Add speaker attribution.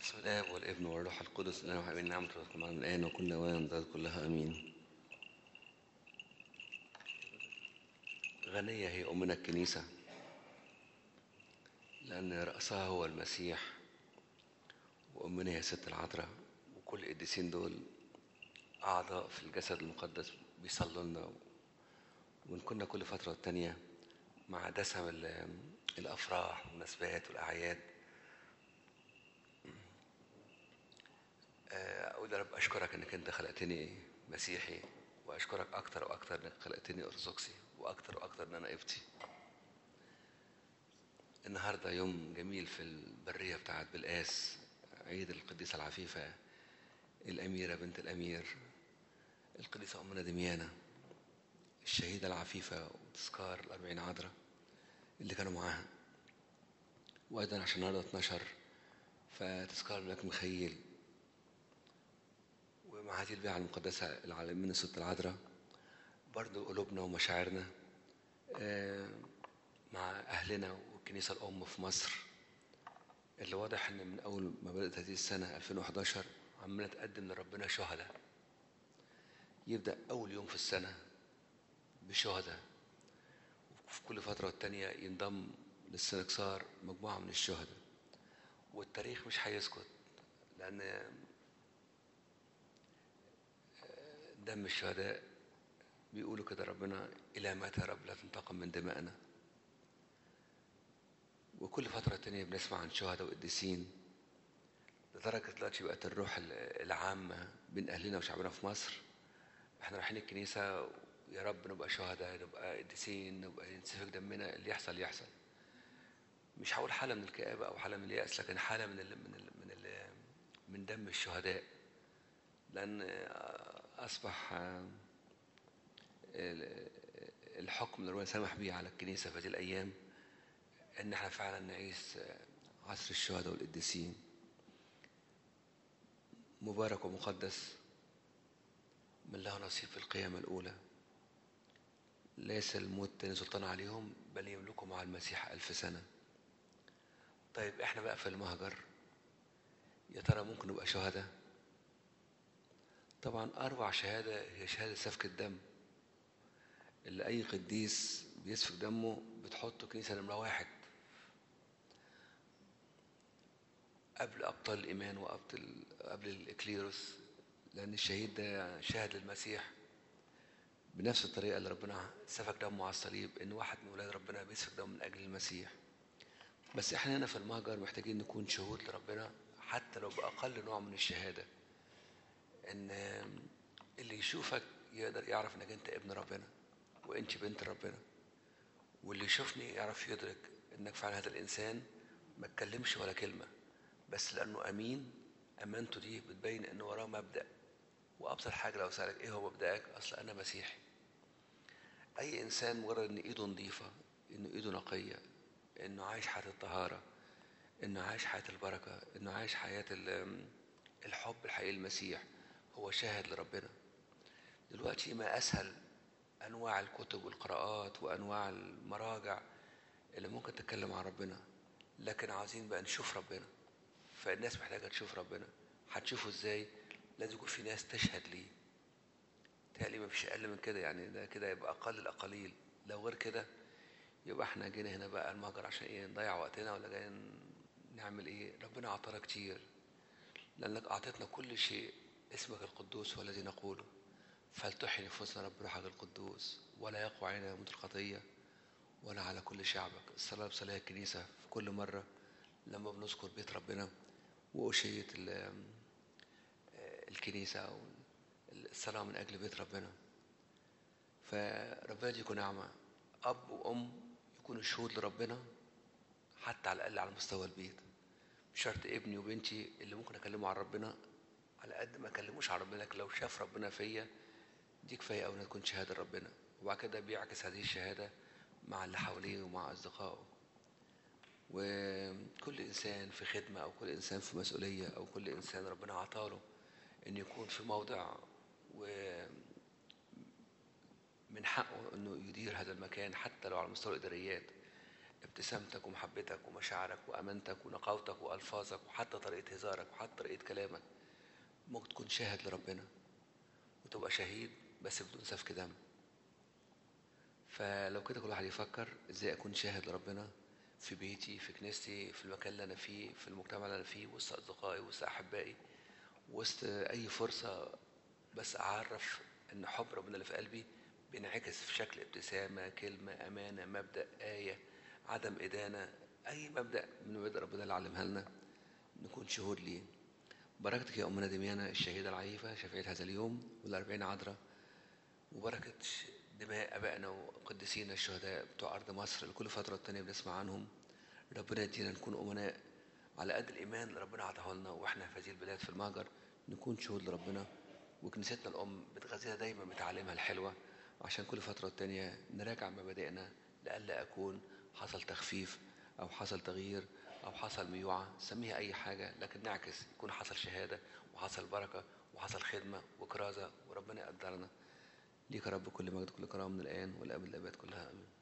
Speaker 1: بسم الله والابن والروح القدس انا وحبيب نعمة ربكم معنا الان وكل اوان ذات كلها امين غنية هي امنا الكنيسة لان رأسها هو المسيح وامنا هي ست العذراء وكل القديسين دول اعضاء في الجسد المقدس بيصلوا لنا وان كنا كل فترة تانية مع دسم ال- الافراح والمناسبات والاعياد أقول يا رب أشكرك إنك أنت خلقتني مسيحي وأشكرك أكتر وأكتر إنك خلقتني أرثوذكسي وأكتر وأكتر إن أنا قبطي. النهاردة يوم جميل في البرية بتاعت بلقاس عيد القديسة العفيفة الأميرة بنت الأمير القديسة أمنا دميانة الشهيدة العفيفة وتذكار الأربعين عذراء اللي كانوا معاها وأيضا عشان النهاردة 12 فتذكار الملك مخيل ومع هذه البيعة المقدسة العالمين الست العذراء برضو قلوبنا ومشاعرنا آه، مع أهلنا والكنيسة الأم في مصر اللي واضح إن من أول ما بدأت هذه السنة 2011 عمالة تقدم لربنا شهداء يبدأ أول يوم في السنة بشهداء وفي كل فترة والتانية ينضم للسنكسار مجموعة من الشهداء والتاريخ مش هيسكت لأن دم الشهداء بيقولوا كده ربنا إلى متى يا رب لا تنتقم من دمائنا وكل فترة تانية بنسمع عن شهداء وقديسين لدرجة دلوقتي بقت الروح ال- العامة بين أهلنا وشعبنا في مصر احنا رايحين الكنيسة يا رب نبقى شهداء نبقى قديسين نبقى ينسفك دمنا اللي يحصل يحصل مش هقول حالة من الكآبة أو حالة من اليأس لكن حالة من ال من ال من ال من دم الشهداء لأن أصبح الحكم اللي ربنا سمح بيه على الكنيسة في هذه الأيام إن احنا فعلا نعيش عصر الشهداء والقديسين مبارك ومقدس من له نصيب في القيامة الأولى ليس الموت تاني سلطان عليهم بل يملكوا مع المسيح ألف سنة طيب احنا بقى في المهجر يا ترى ممكن نبقى شهداء طبعا أروع شهادة هي شهادة سفك الدم اللي أي قديس بيسفك دمه بتحطه كنيسة نمرة واحد قبل أبطال الإيمان وقبل قبل الإكليروس لأن الشهيد ده شاهد للمسيح بنفس الطريقة اللي ربنا سفك دمه على الصليب إن واحد من ولاد ربنا بيسفك دمه من أجل المسيح بس إحنا هنا في المهجر محتاجين نكون شهود لربنا حتى لو بأقل نوع من الشهادة ان اللي يشوفك يقدر يعرف انك انت ابن ربنا وانت بنت ربنا واللي يشوفني يعرف يدرك انك فعلا هذا الانسان ما اتكلمش ولا كلمه بس لانه امين امانته دي بتبين انه وراه مبدا وابسط حاجه لو سالك ايه هو مبدأك اصل انا مسيحي اي انسان مجرد ان ايده نظيفه انه ايده نقيه انه عايش حياه الطهاره انه عايش حياه البركه انه عايش حياه ال- الحب الحقيقي للمسيح هو شاهد لربنا دلوقتي ما أسهل أنواع الكتب والقراءات وأنواع المراجع اللي ممكن تتكلم عن ربنا لكن عاوزين بقى نشوف ربنا فالناس محتاجة تشوف ربنا هتشوفه ازاي لازم يكون في ناس تشهد ليه تهيألي ما فيش أقل من كده يعني ده كده يبقى أقل الأقاليل لو غير كده يبقى احنا جينا هنا بقى المهجر عشان ايه نضيع وقتنا ولا جايين نعمل ايه ربنا أعطانا كتير لأنك أعطيتنا كل شيء اسمك القدوس هو الذي نقوله فلتحي نفوسنا رب روحك القدوس ولا يقوى علينا موت الخطية ولا على كل شعبك الصلاة بصلاة الكنيسة في كل مرة لما بنذكر بيت ربنا وأشية ال- الكنيسة أو الصلاة من أجل بيت ربنا فربنا يكون نعمة أب وأم يكونوا شهود لربنا حتى على الأقل على مستوى البيت مش شرط ابني وبنتي اللي ممكن اكلمه عن ربنا على قد ما اكلموش عن ربنا لكن لو شاف ربنا فيا دي كفايه قوي انها تكون شهاده لربنا وبعد كده بيعكس هذه الشهاده مع اللي حواليه ومع اصدقائه وكل انسان في خدمه او كل انسان في مسؤوليه او كل انسان ربنا عطاله ان يكون في موضع و من حقه انه يدير هذا المكان حتى لو على مستوى الاداريات ابتسامتك ومحبتك ومشاعرك وامانتك ونقاوتك والفاظك وحتى طريقه هزارك وحتى طريقه كلامك ممكن تكون شاهد لربنا وتبقى شهيد بس بدون سفك دم فلو كده كل واحد يفكر ازاي اكون شاهد لربنا في بيتي في كنيستي في المكان اللي انا فيه في المجتمع اللي انا فيه وسط اصدقائي وسط احبائي وسط اي فرصه بس اعرف ان حب ربنا اللي في قلبي بينعكس في شكل ابتسامه كلمه امانه مبدا ايه عدم ادانه اي مبدا من مبادئ ربنا اللي علمها لنا نكون شهود ليه بركتك يا امنا دميانه الشهيده العفيفه شفيعه هذا اليوم والاربعين عذراء وبركه دماء ابائنا وقديسينا الشهداء بتوع ارض مصر اللي كل فتره والتانيه بنسمع عنهم ربنا يدينا نكون امناء على قد الايمان اللي ربنا عطاه لنا واحنا في هذه البلاد في المهجر نكون شهود لربنا وكنيستنا الام بتغذينا دايما بتعاليمها الحلوه عشان كل فتره والتانيه نراجع مبادئنا لئلا اكون حصل تخفيف او حصل تغيير او حصل ميوعه سميها اي حاجه لكن نعكس يكون حصل شهاده وحصل بركه وحصل خدمه وكرازه وربنا يقدرنا ليك يا رب كل مجد كل كرامه من الان والابد الاباد كلها امين